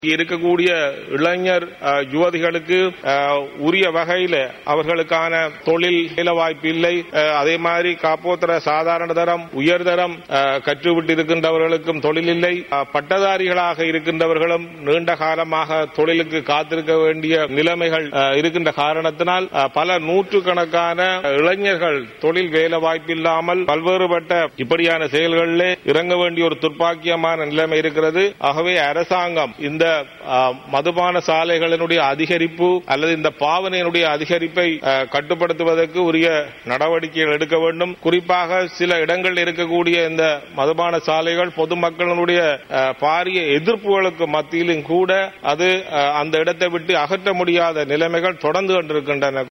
இருக்கக்கூடிய இளைஞர் அஹ், யுவதிகளுக்கு அஹ், உரிய வகையில அவர்களுக்கான தொழில் வேலை வாய்ப்பு இல்லை அஹ், அதே மாதிரி காப்போத்தர சாதாரண தரம் உயர்தரம் அஹ், கற்றுவிட்டு இருக்கின்றவர்களுக்கும் தொழில் இல்லை அஹ், பட்டதாரிகளாக இருக்கின்றவர்களும் நீண்ட காலமாக தொழிலுக்கு காத்திருக்க வேண்டிய நிலைமைகள் அஹ், இருக்கின்ற காரணத்தினால் அஹ், பல நூற்றுக்கணக்கான இளைஞர்கள் தொழில் வேலை வாய்ப்பில்லாமல் பல்வேறுபட்ட இப்படியான செயல்களிலே இறங்க வேண்டிய ஒரு துர்ப்பாக்கியமான நிலைமை இருக்கிறது ஆகவே அரசாங்கம் இந்த ஆ, மதுபான சாலைகளினுடைய அதிகரிப்பு அல்லது இந்த பாவனையினுடைய அதிகரிப்பை ஆ, கட்டுப்படுத்துவதற்கு உரிய நடவடிக்கைகள் எடுக்க வேண்டும் குறிப்பாக சில இடங்களில் இருக்கக்கூடிய இந்த மதுபான சாலைகள் பொதுமக்களினுடைய ஆ, பாரிய எதிர்ப்புகளுக்கு மத்தியிலும் கூட அது ஆ, அந்த இடத்தை விட்டு அகற்ற முடியாத நிலைமைகள் தொடர்ந்து கொண்டிருக்கின்றன